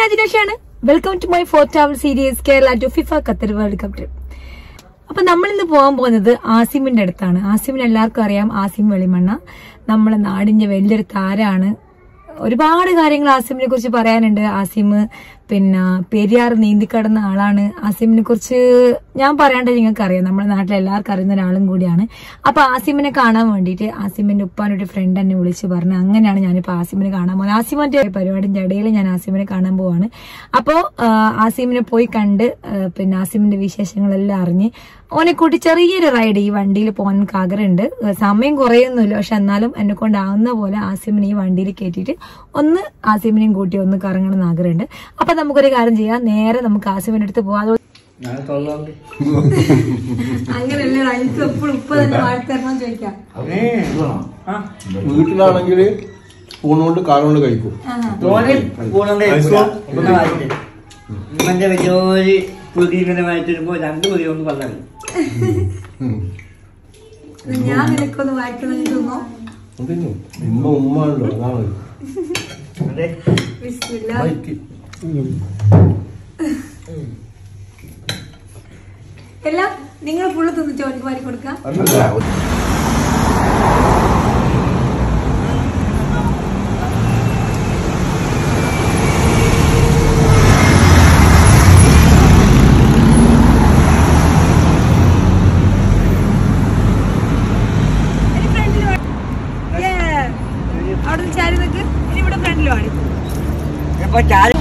രാജേഷാണ് welcome to my four travel series Kerala to FIFA Qatar World Cup trip അപ്പൊ നമ്മൾ ഇന്ന് പോകാൻ പോകുന്നത് ആസിമിന്റെ അടുത്താണ് ആസിമിന് എല്ലാവർക്കും അറിയാം ആസിം വെളിമണ്ണ നമ്മളെ നാടിന്റെ വലിയൊരു താരാണ് ഒരുപാട് കാര്യങ്ങൾ ആസിമിനെ കുറിച്ച് പറയാനുണ്ട് ആസിം പിന്നെ പെരിയാർ നീന്തിക്കടന്ന ആളാണ് ആസിമിനെ കുറിച്ച് ഞാൻ പറയാണ്ട് നിങ്ങൾക്ക് അറിയാം നമ്മുടെ നാട്ടിൽ എല്ലാവർക്കും അറിയുന്ന ഒരാളും കൂടിയാണ് അപ്പൊ ആസിമിനെ കാണാൻ വേണ്ടിയിട്ട് ആസിമിന്റെ ഉപ്പാനൊരു ഫ്രണ്ട് എന്നെ വിളിച്ച് പറഞ്ഞു അങ്ങനെയാണ് ഞാനിപ്പോ ആസിമിനെ കാണാൻ പോകുന്നത് ആസിമിന്റെ പരിപാടിന്റെ ഇടയിൽ ഞാൻ ആസിമിനെ കാണാൻ പോവാണ് അപ്പോ ആ, ആസിമിനെ പോയി കണ്ട് ആ, പിന്നെ ആസിമിന്റെ വിശേഷങ്ങളെല്ലാം അറിഞ്ഞ് ഓനെ കൂട്ടി ചെറിയൊരു റൈഡ് ഈ വണ്ടിയിൽ പോകാൻ എനിക്ക് ആഗ്രഹമുണ്ട് സമയം കുറയൊന്നുമില്ല പക്ഷെ എന്നാലും എന്നെ കൊണ്ടാവുന്ന പോലെ ആസിമിനെ ഈ വണ്ടിയിൽ കയറ്റിയിട്ട് ഒന്ന് ആസിമിനെയും കൂട്ടി ഒന്ന് കറങ്ങണം എന്ന് ആഗ്രഹമുണ്ട് അപ്പൊ നമുക്കൊരു കാര്യം ചെയ്യാം നേരെ നമുക്ക് ആസിമിന്റെ അടുത്ത് പോവാം അത് ഞാൻ തൊള്ളോണ്ട് അങ്ങനെയല്ല എനിക്ക് എപ്പോഴും ഉപ്പ് തന്നെ വാഴ്ത്തരണം ചോദിക്കാം വീട്ടിലാണെങ്കിൽ സ്പൂൺ കൊണ്ട് കാലുകൊണ്ട് കഴിക്കും തോനെ പൂണുണ്ട് ഇവന്റെ വലിയൊരു പുതി ഇങ്ങനെ വായിച്ചിരുമ്പോ രണ്ട് പുതി കൊണ്ട് പറഞ്ഞു ഞാൻ നിനക്കൊന്ന് വാഴ്ത്തണം തോന്നോ അതിന് ഉമ്മ ഉമ്മ ഉണ്ടോ അതാണ് അതെ വിശ്വല്ല ബൈക്ക് എല്ലാം നിങ്ങൾ ഫുള്ള് തിന്നിട്ട് അവർക്ക് വാരി കൊടുക്കാം ഇനി ഫ്രണ്ടിൽ വാ. Yeah. അവിടെ നിന്ന് ചാരി നിൽക്ക് ഇനി ഇവിടെ ഫ്രണ്ടിൽ വാടി ഇപ്പൊ ചാരി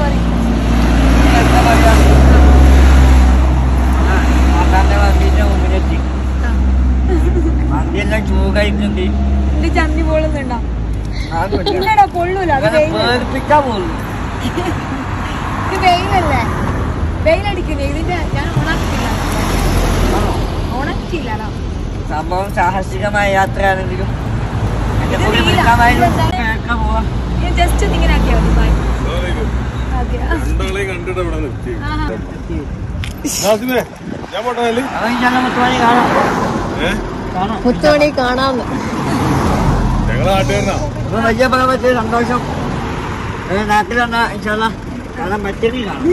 മാതാന്റെ വണ്ടീന്റെ മുമ്പിലെത്തി വണ്ടിയെല്ലാം ചൂകായിട്ടുണ്ട് എന്റെ ചന്തി പോളുന്നുണ്ടോ ഇല്ലടാ പൊള്ളൂല അത് വെയിൽ പേടിപ്പിക്കാൻ പോകുന്നു ഇത് വെയിലല്ലേ വെയിലടിക്കില്ലേ ഇതിന്റെ ഞാൻ ഉണക്കില്ല ഉണക്കില്ലടാ സംഭവം സാഹസികമായ യാത്രയാണെങ്കിലും എന്റെ ഇത് കൂടി വെയിലാ. വിളിക്കാമായിരുന്നു ഇതെന്താണ്? കേൾക്കാൻ പോവാ ഞാൻ ജസ്റ്റ് ഒന്ന് ഇങ്ങനെ ആക്കിയാ മതി ബൈ ഓക്കെ രണ്ടാളെ കണ്ടിട്ട് ഇവിടെ നിർത്തി ഞാൻ പോട്ടെ അവൻ ഞങ്ങൾ മുത്തുമണി കാണാം ഏഹ് കാണാം മുത്തുമണി കാണാന്ന് ഞങ്ങളെ നാട്ടുകാരനാ അപ്പൊ വലിയ പറയാൻ പറ്റിയ സന്തോഷം ഏ, നാട്ടിൽ വന്നാ ഇൻഷാല്ലാ കാണാൻ പറ്റിയെങ്കിൽ കാണാം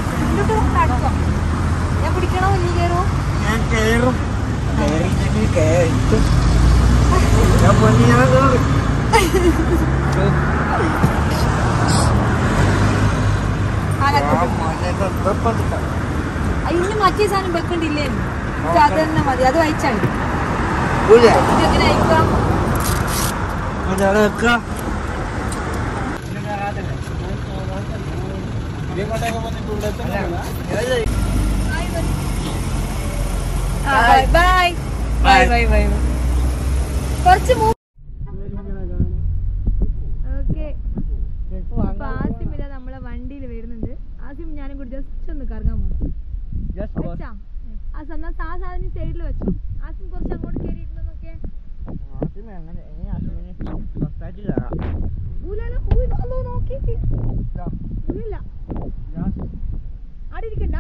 ഞാൻ പിടിക്കണോ നീ കയറുമോ ഞാൻ കയറും കയറിയില്ലെങ്കിൽ കയറിക്കും ഞാൻ പൊന്നി ഞാൻ കയറും ആ മോനെ തൊട്ടപ്പുറത്ത് ഇന്ന് മറ്റേ സാധനം വെക്കണ്ടില്ലേ ഇത് അത് തന്നെ മതി അത് വായിച്ചാണ് പൂജ ഇതെങ്ങനെ അയക്കാം അവിടെ വെക്കുക bye bye bye bye bye കുറച്ച് മൂ ഓക്കെ അപ്പൊ ആസിം ഇതാ നമ്മളെ വണ്ടിയിൽ വരുന്നുണ്ട് ആസിം ഞാനും കൂടി ജസ്റ്റ് ഒന്ന് കറങ്ങാൻ പോകും വെച്ചാ ആ സന്നാ ആ സാധനം സൈഡിൽ വെച്ചോ ആസിം കുറച്ച് അങ്ങോട്ട് കയറിയിരുന്നു നോക്കിയേ ഊലാലോ ഊലോ നോക്കിയിട്ട് ഊലില്ല അവിടെ ഇരിക്കണ്ട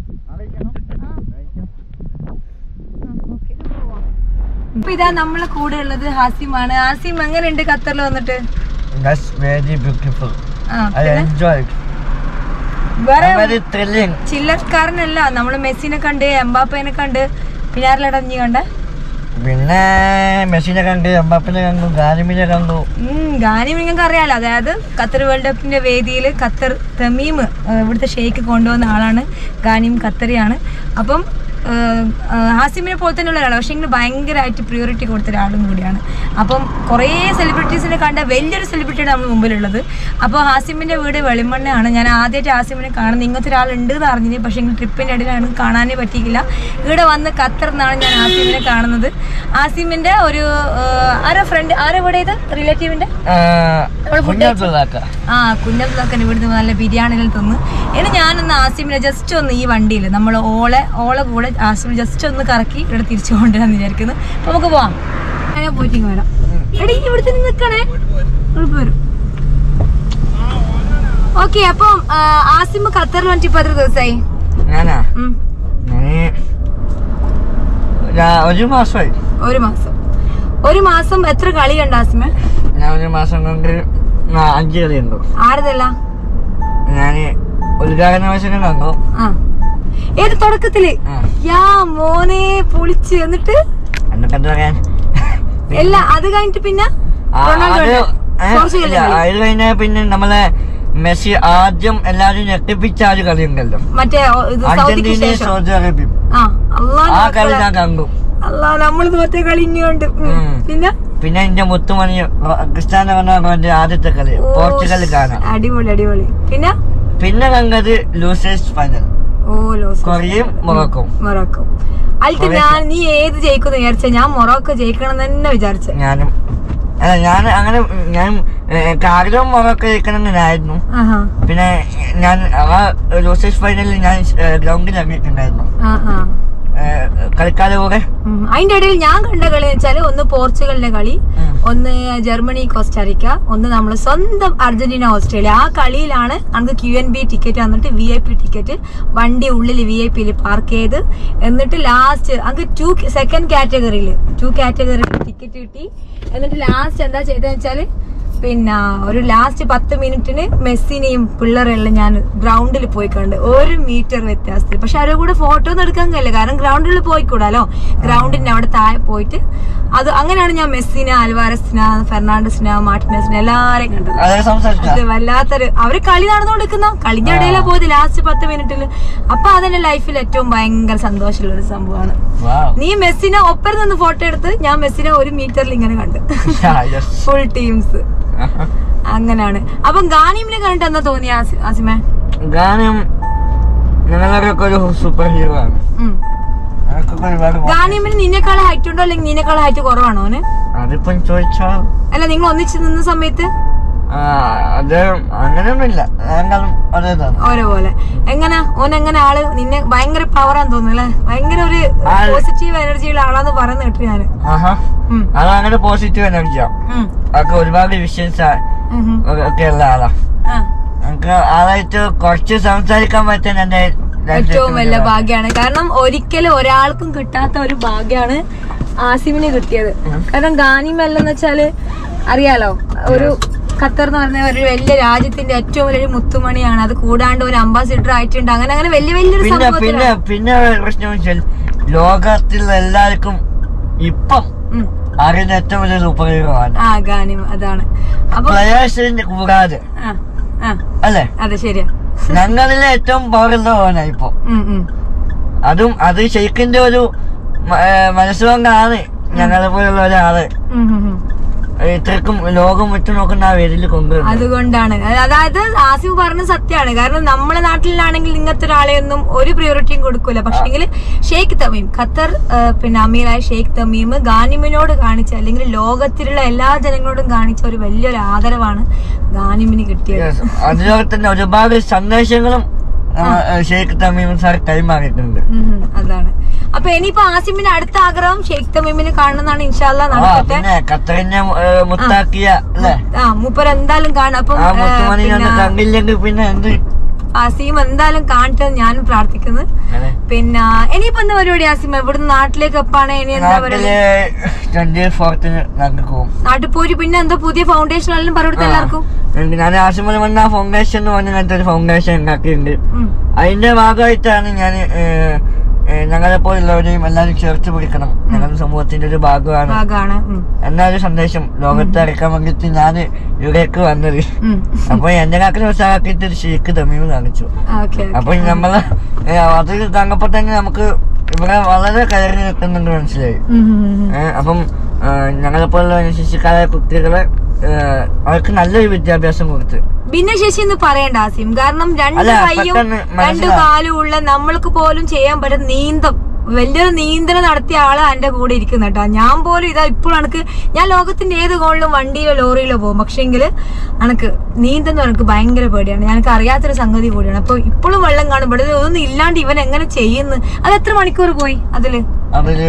ഇപ്പൊ ഇതാ നമ്മളെ കൂടെ ഉള്ളത് ഹാസിമാണ് ഹാസിം എങ്ങനെയുണ്ട് ഖത്തറിൽ വന്നിട്ട് That's very beautiful. ആ, I പിന്നെ enjoyed. വേറെ I'm very thrilling. ചില്ലക്കാരനല്ല നമ്മള് മെസ്സിനെ കണ്ട് എംബാപ്പേനെ കണ്ട് പിന്നെ ആരിലടഞ്ഞു കണ്ട പിന്നെ മെസ്സിനെ കണ്ടു എംബാപ്പിനെ കണ്ടു ഗാനിമിനെ കണ്ടു ഗാനി നിങ്ങൾക്ക് അറിയാലോ അതായത് ഖത്തർ വേൾഡ് കപ്പിന്റെ വേദിയിൽ ഖത്തർ തമീം ആ, ഇവിടുത്തെ ഷെയ്ക്ക് കൊണ്ടുവന്ന ആളാണ് ഗാനിം ഖത്തറിയാണ് അപ്പം ആ, ആ, ഹാസിമിനെ പോലെ തന്നെയുള്ള ഒരാളാണ് പക്ഷേ ഇങ്ങനെ ഭയങ്കരമായിട്ട് പ്രിയോറിറ്റി കൊടുത്ത ഒരാളും കൂടിയാണ് അപ്പം കുറേ സെലിബ്രിറ്റീസിനെ കണ്ട വലിയൊരു സെലിബ്രിറ്റിയാണ് നമ്മൾ മുമ്പിലുള്ളത് അപ്പോൾ ഹാസിമിന്റെ വീട് വെളിമണ്ണയാണ് ഞാൻ ആദ്യമായിട്ട് ഹാസിമിനെ കാണുന്നത് ഇങ്ങനത്തെ ഒരാളുണ്ട് എന്ന് അറിഞ്ഞിന് പക്ഷേ ഇങ്ങനെ ട്രിപ്പിന്റെ ഇടയിലാണ് കാണാനേ പറ്റിയില്ല ഇവിടെ വന്ന് ഖത്തർ നിന്നാണ് ഞാൻ ഹാസിമിനെ കാണുന്നത് ഹാസിമിന്റെ ഒരു ആ, ആരോ ഫ്രണ്ട് ആരോ ഇവിടെ ഇത് റിലേറ്റീവിന്റെ നമ്മള് food കുഞ്ഞാപ്പിള്ളാക്ക ആ കുഞ്ഞബ്ദാക്കൻ ഇവിടുന്ന് നല്ല ബിരിയാണികൾ തിന്ന് ഇനി ഞാനൊന്ന് ആസിമിനെ ജസ്റ്റ് ഒന്ന് ഈ വണ്ടിയിൽ നമ്മൾ ഓളെ ഓളെ കൂടെ ആസിമിനെ ജസ്റ്റ് ഒന്ന് കറക്കി ഇവിടെ തിരിച്ചു കൊണ്ടുവരാന്ന് വിചാരിക്കുന്നു അപ്പൊ നമുക്ക് പോവാം ഞാൻ പോയിട്ട് ഇങ്ങ് വരാം എടി ഇവിടെ തന്നെ നിൽക്കണേ ഇങ്ങോട്ട് വരും ഓക്കെ അപ്പം ആ, ആസിം ഖത്തറിൽ വന്നിട്ട് ഇപ്പൊ എത്ര ദിവസമായി ഞാനാ ഉം, ഞാന് ഞാ- ഒരു മാസമായി ഒരു മാസം ഒരു മാസം എത്ര കളി കണ്ട ആസിമ ഞാൻ ഒരു മാസം കൊണ്ട് ആ, അഞ്ച് കളിയുണ്ടോ ആരതല്ല ഞാന് ഉദ്ഘാടന വശങ്ങൾ കണ്ടു ആ ഏത് തുടക്കത്തില് ആ. യാ മോനെ പൊളിച്ച് എന്നിട്ട് എന്നൊക്കെ എന്താ പറയാൻ എല്ലാ അത് കഴിഞ്ഞിട്ട് പിന്നെ ആ, അത് റൊണാൾഡോയുടെ ഏ, പോർച്ചുഗലിന്റെ ഇല്ല, കളി. അത് കഴിഞ്ഞാൽ പിന്നെ നമ്മളെ മെസ്സി ആദ്യം എല്ലാരും ഞെട്ടിപ്പിച്ച ആ ഒരു കളി ഉണ്ടല്ലോ മറ്റേ ഓ, ഇത് സൗദിക്ക് അർജന്റീനയും ശേഷം സൗദി അറേബ്യയും ആ അള്ളാ ആ കളി ഞാൻ കണ്ടു അല്ലാ നമ്മൾ തോറ്റ കളി ഇനിയുണ്ട് ഉം. ഉം. പിന്നെ പിന്നെ എന്റെ മുത്തുമണി റൊ- ക്രിസ്ത്യാനോ റൊണാൾഡോന്റെ ആദ്യത്തെ കളി ഓ, പോർച്ചുഗൽ കാണാം അടിപൊളി അടിപൊളി പിന്നെ പിന്നെ കണ്ടത് ലൂസേഴ്സ് ഫൈനൽ ഓ ലോസ് കൊറിയയും മൊറോക്കോ മൊറോക്കോ അൽക്ക് കൊറിയ- ഞാൻ നീ ഏത് ജയിക്കുന്നു വിചാരിച്ച ഞാൻ മൊറോക്കോ ജയിക്കണം എന്ന് തന്നെ വിചാരിച്ച ഞാനും അല്ല ഞാൻ അങ്ങനെ ഞാൻ എനിക്ക് ആഗ്രഹം മൊറോക്കോ ജയിക്കണമെന്നായിരുന്നു ആഹാ പിന്നെ ഞാൻ ആ ലൂസേഴ്സ് ഫൈനലിൽ ഞാൻ ഗ്രൗണ്ടിൽ ഇറങ്ങിയിട്ടുണ്ടായിരുന്നു ആ ആ ഏഹ് കളിക്കാരുടെ കൂടെ ഉം. അതിന്റെ ഇടയിൽ ഞാൻ കണ്ട കളി എന്ന് വെച്ചാല് ഒന്ന് പോർച്ചുഗലിന്റെ കളി ഉം. ഒന്ന് ജർമ്മനി കോസ്റ്റാറിക്ക ഒന്ന് നമ്മൾ സ്വന്തം അർജന്റീന ഓസ്ട്രേലിയ ആ കളിയിലാണ് നമുക്ക് ക്യു എൻ ബി ടിക്കറ്റ് വന്നിട്ട് വി ഐ പി ടിക്കറ്റ് വണ്ടി ഉള്ളിൽ വി ഐ പിയിൽ പാർക്ക് ചെയ്ത് എന്നിട്ട് ലാസ്റ്റ് അങ്ങ് ടു സെക്കൻഡ് കാറ്റഗറിയിൽ ടു കാറ്റഗറിയിൽ ടിക്കറ്റ് കിട്ടി എന്നിട്ട് ലാസ്റ്റ് എന്താ ചെയ്തതെന്ന് വെച്ചാല് പിന്നെ ഒരു ലാസ്റ്റ് പത്ത് മിനിറ്റിന് മെസ്സിനെയും പിള്ളേരെല്ലാം ഞാൻ ഗ്രൗണ്ടിൽ പോയി കണ്ട് ഒരു മീറ്റർ വ്യത്യാസത്തിൽ പക്ഷെ അവരുടെ കൂടെ ഫോട്ടോ ഒന്നും എടുക്കാൻ കഴിയില്ല കാരണം ഗ്രൗണ്ടിൽ പോയിക്കൂടാലോ ഗ്രൗണ്ടിന്റെ അവിടെ താഴെ പോയിട്ട് അത് അങ്ങനെയാണ് ഞാൻ മെസ്സിനെ അൽവാരസിനെ ഫെർണാണ്ടസിനെ മാർട്ടിനസിനെ എല്ലാരെയും കണ്ടത് അതെ സംസാരിച്ച അത് വല്ലാത്തൊരു അവര് കളി നടന്നുകൊണ്ടിരിക്കുന്ന കളിന്റെ ഇടയിലാ പോയത് ലാസ്റ്റ് പത്ത് മിനിറ്റിൽ അപ്പൊ അതെന്റെ ലൈഫിൽ ഏറ്റവും ഭയങ്കര സന്തോഷമുള്ള ഒരു സംഭവമാണ് നീ മെസ്സിനെ ഒപ്പം നിന്ന് ഫോട്ടോ എടുത്ത് ഞാൻ മെസ്സിനെ ഒരു മീറ്ററിൽ ഇങ്ങനെ കണ്ട് ഫുൾ ടീംസ് അങ്ങനെയാണ് അപ്പം ഗാനിമിനെ കണ്ടിട്ട് എന്താ തോന്നിയ ആസിമേ ഗാനം ഞങ്ങളൊക്കെ ഒരു സൂപ്പർ ഹീറോ ആണ് ഉം. അതൊക്കെ ഒരുപാട് മോ- ഗാനിമിന് നിന്നെക്കാൾ ഹൈറ്റ് ഉണ്ടോ അല്ലെങ്കിൽ നിന്നെക്കാൾ ഹൈറ്റ് കുറവാണോ അവന് അതിപ്പം ചോദിച്ചാൽ അല്ല നിങ്ങൾ ഒന്നിച്ച് നിന്ന സമയത്ത് ആ, അത് അങ്ങനെയൊന്നുമില്ല രണ്ടാളും അതേതാണ് ഓരോ പോലെ എങ്ങനെ ഓൻ എങ്ങനെ ആള് നിന്നെ ഭയങ്കര പവറാന്ന് തോന്നുന്നു അല്ലെ ഭയങ്കര ഒരു ആള്- പോസിറ്റീവ് എനർജിയുള്ള ആളാന്ന് പറയുന്ന കേട്ടു ഞാന് ആഹാ ഉം. അത് അങ്ങനെ പോസിറ്റീവ് എനർജിയാ ഉം. അതൊക്കെ ഒരുപാട് വിഷയൻസ് ഉം ഉം. ഒക്കെ ഉള്ള ആളാ ആ. നമുക്ക് ആളായിട്ട് കുറച്ച് സംസാരിക്കാൻ പറ്റാൻ എന്റെ ഏറ്റവും വലിയ ഭാഗ്യാണ് കാരണം ഒരിക്കലും ഒരാൾക്കും കിട്ടാത്ത ഒരു ഭാഗ്യാണ് ആസിമിന് കിട്ടിയത് കാരണം ഗാനിമല്ലെന്ന് വെച്ചാല് അറിയാലോ ഒരു ഖത്തർ എന്ന് പറഞ്ഞ ഒരു വലിയ രാജ്യത്തിന്റെ ഏറ്റവും വലിയൊരു മുത്തുമണിയാണ് അത് കൂടാണ്ട് ഒരു അംബാസിഡർ ആയിട്ടുണ്ട് അങ്ങനെ അങ്ങനെ വലിയ വലിയൊരു പിന്നെ പിന്നെ സംഭവത്തിലാണ് പിന്നെ ഒരു പ്രശ്നം വെച്ചാൽ ലോകത്തിൽ എല്ലാവർക്കും ഇപ്പം ഉം. അറിയുന്ന ഏറ്റവും വലിയ സൂപ്പർ ഹീറോ ആണ് ആ ഗാനിം അതാണ് അപ്പൊ പ്ലയേഴ്സിന്റെ കൂടാതെ ആ ആ അല്ലേ അതെ ശരിയാ ഞങ്ങളിലെ ഏറ്റവും പവറുള്ള ഓനാ ഇപ്പൊ ഉം, ഉം. അതും അത് ഷെയ്ഖിന്റെ ഒരു മ- ഏ, മനസ്സുകൊണ്ടാണ് ഞങ്ങളെ പോലുള്ള ഒരാള് ഉം, ഉം, ഉം. ഇത്രക്കും ലോകം വിട്ടു നോക്കുന്ന ആ വേദിയിൽ കൊണ്ടുവരുന്നത് അതുകൊണ്ടാണ് അത് അതായത് ആസിഫ് പറഞ്ഞ സത്യമാണ് കാരണം നമ്മളെ നാട്ടിലാണെങ്കിൽ ഇങ്ങനത്തെ ഒരാളെയൊന്നും ഒരു പ്രിയോറിറ്റിയും കൊടുക്കൂല പക്ഷെങ്കിൽ ഷെയ്ഖ് തമീം ഖത്തർ ആ, പിന്നെ അമീറായ ഷെയ്ഖ് തമീം ഗാനിമിനോട് കാണിച്ച അല്ലെങ്കിൽ ലോകത്തിലുള്ള എല്ലാ ജനങ്ങളോടും കാണിച്ച ഒരു വലിയൊരു ആദരവാണ് ഗാനിമിന് കിട്ടിയത് Yes. അതുപോലെ തന്നെ ഒരുപാട് സന്ദേശങ്ങളും നമ്മ, ഏ, ഷെയ്ഖ് തമീം സാർ കൈമാറിയിട്ടുണ്ട് ഉം, ഉം, അതാണ് അപ്പൊ ഇനിയിപ്പോ ആസിമിന്റെ അടുത്ത ആഗ്രഹം ഷെയ്ഖ് തമീമിനെ കാണണമെന്നാണ് ഇൻഷാല്ല ആ നടക്കട്ടെ പിന്നെ ഖത്തറിനെ ഏ, മുത്താക്കിയ അല്ലേ ആ മൂപ്പർ എന്തായാലും കാണാം അപ്പം ആ ആ, മുത്തുമണി പിന്നെ കണ്ടില്ലെങ്കിൽ പിന്നെ എന്ത് ആസിം എന്തായാലും കാണട്ടെ എന്ന് ഞാനും പ്രാർത്ഥിക്കുന്നു അതെ. പിന്നെ ഇനിയിപ്പോ എന്താ പരിപാടി ആസിം ഇവിടുന്ന് നാട്ടിലേക്ക് എപ്പാണ് ഇനി എന്താ പരിപാടി നാട്ടില് ട്വന്റി ഫോർത്തിന് ഞങ്ങൾക്ക് പോകും നാട്ടിൽ പോയി പിന്നെ എന്താ പുതിയ ഫൗണ്ടേഷൻ എല്ലാം പറഞ്ഞു എല്ലാവർക്കും എനിക്ക് ഞാൻ ആസിമൽ വന്ന ഫൗണ്ടേഷൻ എന്ന് പറഞ്ഞ അങ്ങനത്തെ ഒരു ഫൗണ്ടേഷൻ ഉണ്ടാക്കിയിട്ടുണ്ട് ഉം. അതിന്റെ ഭാഗമായിട്ടാണ് ഞാൻ ഞങ്ങളെ പോലുള്ളവരെയും എല്ലാവരും ചേർത്ത് പിടിക്കണം ഞങ്ങളുടെ സമൂഹത്തിന്റെ ഒരു ഭാഗമാണ് ഭാഗാണ് ഉം. എന്നൊരു സന്ദേശം ലോകത്ത് അറിയിക്കാൻ വേണ്ടിയിട്ട് ഞാൻ ഇവിടേക്ക് വന്നത് ഉം. അപ്പൊ എന്റെ കാക്കിന് മനസ്സിലാക്കിയിട്ട് ഒരു ഷീക്ക് തമീം കാണിച്ചു ഓക്കെ അപ്പൊ നമ്മള് ഏ, അത് കണ്ടപ്പോ തന്നെ നമുക്ക് ഇവിടെ വളരെ കയറി നിൽക്കുന്നുണ്ട് മനസ്സിലായി ഏ, അപ്പം ഞങ്ങളെ പോലുള്ള ശിശുക്കാരായ കുട്ടികളെ ഏ, അവർക്ക് നല്ലൊരു വിദ്യാഭ്യാസം കൊടുത്ത് ഭിന്നശേഷി എന്ന് പറയണ്ട ആസിം കാരണം രണ്ട് അല്ല, കൈയും പെട്ടെന്ന് രണ്ട് മനസ്സിലാ- കാലും ഉള്ള നമ്മൾക്ക് പോലും ചെയ്യാൻ പറ്റുന്ന നീന്തം വലിയൊരു നീന്തനം നടത്തിയ ആള് എന്റെ കൂടെ ഇരിക്കുന്ന കേട്ടോ ഞാൻ പോലും ഇതാ ഇപ്പോഴും എനിക്ക് ഞാൻ ലോകത്തിന്റെ ഏത് കോണിലും വണ്ടിയിലോ ലോറിയിലോ പോകും പക്ഷെങ്കിൽ എനിക്ക് നീന്തുന്ന എനിക്ക് ഭയങ്കര പേടിയാണ് എനിക്ക് അറിയാത്തൊരു സംഗതി കൂടിയാണ് അപ്പൊ ഇപ്പോഴും വെള്ളം കാണുമ്പോൾ ഇത് ഒന്നും ഇല്ലാണ്ട് ഇവൻ എങ്ങനെ ചെയ്യുന്നു അത് എത്ര മണിക്കൂർ പോയി അതില് അതില്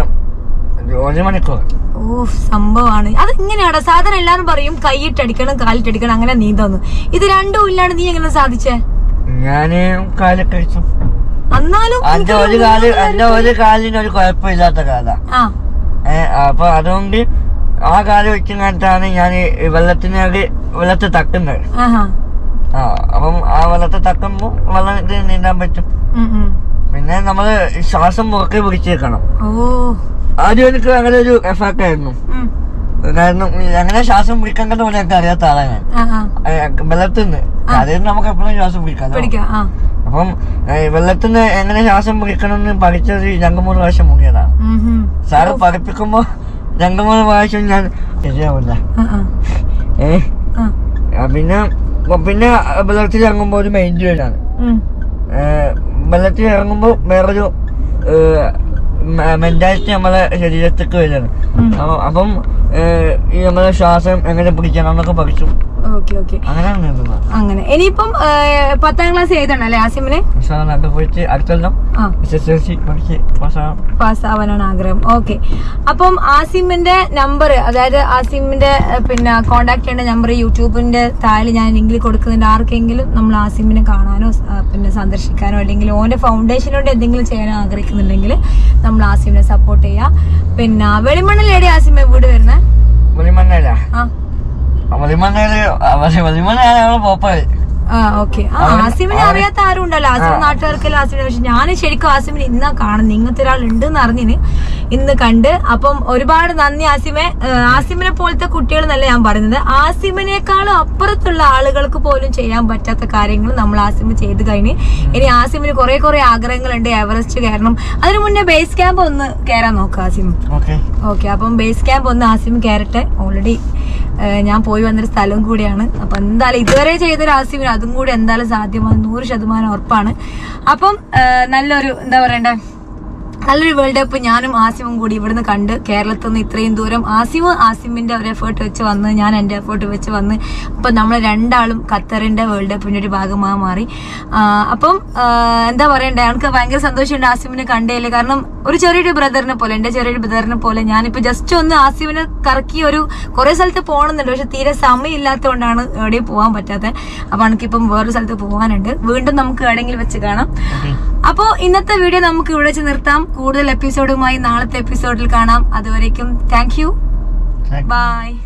ഒരു മണിക്കൂർ ഓ സംഭവമാണ് അത് ഇങ്ങനെയാടാ സാധാരണ എല്ലാരും പറയും കൈയിട്ടടിക്കണം കാലിട്ടടിക്കണം അങ്ങനെ നീന്തുന്നു ഇത് രണ്ടും ഇല്ലാണ്ട് നീ എങ്ങനെ സാധിച്ചേ ഞാന് കാലൊക്കെ വെച്ചു എന്നാലും എന്റെ ഒരു കാല് എന്റെ ഒരു കാലിന് ഒരു കുഴപ്പമില്ലാത്ത കാലാ ആ ഏ, അപ്പൊ അതുകൊണ്ട് ആ കാല് വെച്ചിട്ടാണ് ഞാൻ വെള്ളത്തിനൊരു വെള്ളത്തിൽ തട്ടുന്നത് ആഹാ ആ അപ്പം ആ വെള്ളത്തെ തക്കുമ്പോൾ വെള്ളത്തിൽ നീന്താൻ പറ്റും ഉം, ഉം. പിന്നെ നമ്മള് ശ്വാസം മുറുക്കെ പിടിച്ചേക്കണം ഓ ആദ്യം എനിക്ക് അങ്ങനെ ഒരു എഫക്റ്റ് ആയിരുന്നു ഉം. കാരണം ഈ അങ്ങനെ ശ്വാസം പിടിക്കേണ്ടത് പോലെ എനിക്ക് അറിയാത്ത ആളാണ് ഞാൻ ആ ആ ഏ, വെള്ളത്തിൽ നിന്ന് അതിൽ നമുക്ക് എപ്പോഴും ശ്വാസം പിടിക്കാം പിടിക്കാം ആ അപ്പം ഏ, വെള്ളത്തിൽ നിന്ന് എങ്ങനെ ശ്വാസം പിടിക്കണം എന്ന് പഠിച്ചത് രണ്ട് മൂന്ന് പ്രാവശ്യം മുങ്ങിയതാണ് ഉം, ഉം. സാറ് പഠിപ്പിക്കുമ്പോ രണ്ട് മൂന്ന് പ്രാവശ്യം ഞാൻ ശരിയാവില്ല ആ, ആ. ഏ ആ. ആ, പിന്നെ പിന്നെ വെള്ളത്തിൽ ഇറങ്ങുമ്പോൾ ഒരു മെയിൻ ജോയിലാണ് ഉം. വെള്ളത്തിൽ ഇറങ്ങുമ്പോൾ വേറൊരു മെന്റാലിറ്റി നമ്മളെ ശരീരത്തേക്ക് വരികയാണ് ഉം. അപ്പൊ- അപ്പം ഏ, ഈ നമ്മളെ ശ്വാസം എങ്ങനെ പിടിക്കണം എന്നൊക്കെ പഠിച്ചു ഓക്കെ ഓക്കെ അങ്ങനെയാണ് നീന്തുന്നത് അങ്ങനെ ഇനിയിപ്പം ഏ, പത്താം ക്ലാസ് എഴുതണല്ലേ ആസിമിന് അവസാനം നാട്ടിൽ പോയിട്ട് അടുത്തെല്ലാം ആ എസ് എസ് എൽ സി പഠിച്ച് പാസ്സാകാം പാസ്സാവാനാണ് ആഗ്രഹം ഓക്കെ അപ്പം ആസിമിന്റെ നമ്പർ അതായത് ആസിമിന്റെ ഏ, പിന്നെ കോണ്ടാക്ട് ചെയ്യേണ്ട നമ്പർ യൂട്യൂബിന്റെ താഴെ ഞാൻ ലിങ്കിൽ കൊടുക്കുന്നുണ്ട് ആർക്കെങ്കിലും നമ്മൾ ആസിമിനെ കാണാനോ ആ, പിന്നെ സന്ദർശിക്കാനോ അല്ലെങ്കിൽ ഓന്റെ ഫൗണ്ടേഷനോട് എന്തെങ്കിലും ചെയ്യാനോ ആഗ്രഹിക്കുന്നുണ്ടെങ്കിൽ നമ്മൾ ആസിമിനെ സപ്പോർട്ട് ചെയ്യാം പിന്നെ വെളിമണ്ണിലേടി ആസിമെ വീട് വരുന്നത് വലിമണ്ണയില ആ വലിമണ്ണയില് വലിമണ്ണയാണ് നമ്മള് പോപ്പത് ആ ഓക്കെ ആ ആസിമിനെ അറിയാത്ത ആരും ഉണ്ടല്ലോ ആസിം നാട്ടുകാർക്കെല്ലാം ആസിമിനെ പക്ഷെ ഞാൻ ശരിക്കും ആസിമിനെ ഇന്നാ കാണുന്നത് ഇങ്ങനത്തെ ഒരാൾ ഉണ്ട് എന്ന് അറിഞ്ഞിന് ഇന്ന് കണ്ട് അപ്പം ഒരുപാട് നന്ദി ആസിമെ ഏഹ് ആസിമിനെ പോലത്തെ കുട്ടികൾ എന്നല്ല ഞാൻ പറയുന്നത് ആസിമിനേക്കാളും അപ്പുറത്തുള്ള ആളുകൾക്ക് പോലും ചെയ്യാൻ പറ്റാത്ത കാര്യങ്ങൾ നമ്മൾ ആസിമ് ചെയ്ത് കഴിഞ്ഞ് ഇനി ആസിമിന് കുറെ കുറെ ആഗ്രഹങ്ങളുണ്ട് എവറസ്റ്റ് കയറണം അതിനു മുന്നേ ബേസ് ക്യാമ്പ് ഒന്ന് കയറാൻ നോക്കുക ആസിം ഓക്കെ ഓക്കെ അപ്പം ബേസ് ക്യാമ്പ് ഒന്ന് ആസിം കയറട്ടെ ഓൾറെഡി ഞാൻ പോയി വന്നൊരു സ്ഥലവും കൂടിയാണ് അപ്പൊ എന്തായാലും ഇതുവരെ ചെയ്തൊരു ആസിമിന് അതും കൂടി എന്തായാലും സാധ്യമാണ് നൂറ് ശതമാനം ഉറപ്പാണ് അപ്പം ഏഹ്, നല്ലൊരു എന്താ പറയണ്ടേ നല്ലൊരു വേൾഡ് കപ്പ് ഞാനും ആസിമും കൂടി ഇവിടുന്ന് കണ്ട് കേരളത്തിൽ നിന്ന് ഇത്രയും ദൂരം ആസിമ് ആസിമിന്റെ ഒരു എഫേർട്ട് വെച്ച് വന്ന് ഞാൻ എന്റെ എഫേർട്ട് വെച്ച് വന്ന് അപ്പൊ നമ്മൾ രണ്ടാളും ഖത്തറിന്റെ വേൾഡ് കപ്പിന്റെ ഒരു ഭാഗമായി മാറി ആ, അപ്പം ആ, എന്താ പറയണ്ടേ എനിക്ക് ഭയങ്കര സന്തോഷമുണ്ട് ആസിമിനെ കണ്ടേല് കാരണം ഒരു ചെറിയൊരു ബ്രദറിനെ പോലെ എന്റെ ചെറിയൊരു ബ്രദറിനെ പോലെ ഞാനിപ്പോ ജസ്റ്റ് ഒന്ന് ആസിമിനെ കറക്കി ഒരു കുറെ സ്ഥലത്ത് പോകണമെന്നുണ്ട് പക്ഷെ തീരെ സമയമില്ലാത്തതുകൊണ്ടാണ് എവിടെയും പോകാൻ പറ്റാത്തത് അപ്പൊ എനിക്കിപ്പം വേറൊരു സ്ഥലത്ത് പോകാനുണ്ട് വീണ്ടും നമുക്ക് എവിടെയെങ്കിലും വെച്ച് കാണാം അപ്പോ ഇന്നത്തെ വീഡിയോ നമുക്ക് ഇവിടെ വെച്ച് നിർത്താം കൂടുതൽ എപ്പിസോഡുമായി നാളത്തെ എപ്പിസോഡിൽ കാണാം അതുവരേക്കും താങ്ക് യു ബൈ